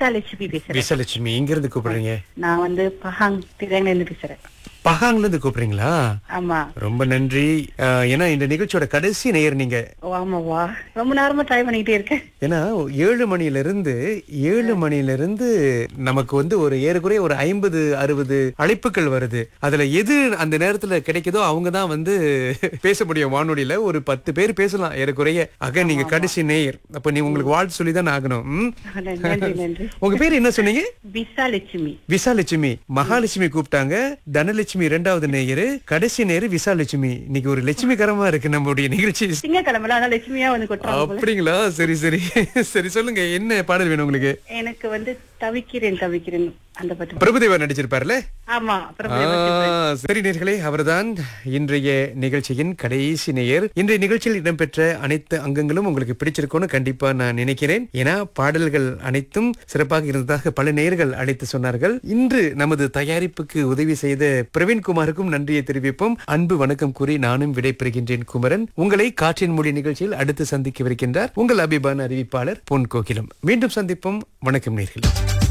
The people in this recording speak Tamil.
விசாலட்சுமி பேசுறேன் விசலட்சுமி எங்க இருந்து கூப்பிடுறீங்க நான் வந்து பஹாங் திரையில இருந்து பேசுறேன் பகாங்ல இருந்து கூப்பிடுறீங்களா ஆமா ரொம்ப நன்றி அஹ், ஏன்னா இந்த நிகழ்ச்சியோட கடைசி நேயர் நீங்க ஓ, ஆமாவா ரொம்ப நேரமா ட்ரை பண்ணிக்கிட்டே இருக்கேன் ஏன்னா ஏழு மணில இருந்து ஏழு மணில இருந்து நமக்கு வந்து ஒரு ஏறக்குறைய ஒரு ஐம்பது அறுபது அழைப்புகள் வருது அதுல எது அந்த நேரத்துல கிடைக்குதோ அவங்க தான் வந்து பேச முடியும் வானொலியில ஒரு பத்து பேர் பேசலாம் ஏறக்குறைய ஆக நீங்க கடைசி நேயர் அப்ப நீ உங்களுக்கு வாழ்த்து சொல்லி தான் ஆகணும் ம்? நன்றி நன்றி உங்க பேர் என்ன சொன்னீங்க விசாலட்சுமி விசாலட்சுமி மகாலட்சுமி கூப்பிட்டாங்க தனலட்சுமி இரண்டாவது நேயர் கடைசி நேரு விசாலட்சுமி இன்னைக்கு ஒரு லட்சுமிகரமா இருக்கு நம்மளுடைய நிகழ்ச்சி திங்கக்கிழமை ஆனா லட்சுமியா வந்து கொட்டுறாங்க போல. அப்படிங்களா சரி சரி சரி சொல்லுங்க என்ன பாடல் வேணும் உங்களுக்கு எனக்கு வந்து தவிக்கிறேன் தவிக்கிறேன் அந்த பாட்டு பிரபுதேவா நடிச்சிருப்பார்ல ஆமா அப்புறம் ஆ, சரி நேர்களே அவர்தான் இன்றைய நிகழ்ச்சியின் கடைசி நேயர் இன்றைய நிகழ்ச்சியில் இடம்பெற்ற அனைத்து அங்கங்களும் உங்களுக்கு பிடிச்சிருக்கும்னு கண்டிப்பா நான் நினைக்கிறேன் ஏன்னா பாடல்கள் அனைத்தும் சிறப்பாக இருந்ததாக பல நேயர்கள் அழைத்து சொன்னார்கள் இன்று நமது தயாரிப்புக்கு உதவி செய்த பிரவீன்குமாருக்கும் நன்றியை தெரிவிப்போம் அன்பு வணக்கம் கூறி நானும் விடைபெறுகின்றேன் குமரன் உங்களை காற்றின் மொழி நிகழ்ச்சியில் அடுத்து சந்திக்கவிருக்கின்றார் உங்கள் அபிமான அறிவிப்பாளர் பொன் கோகிலம் மீண்டும் சந்திப்போம் வணக்கம் நேர்களே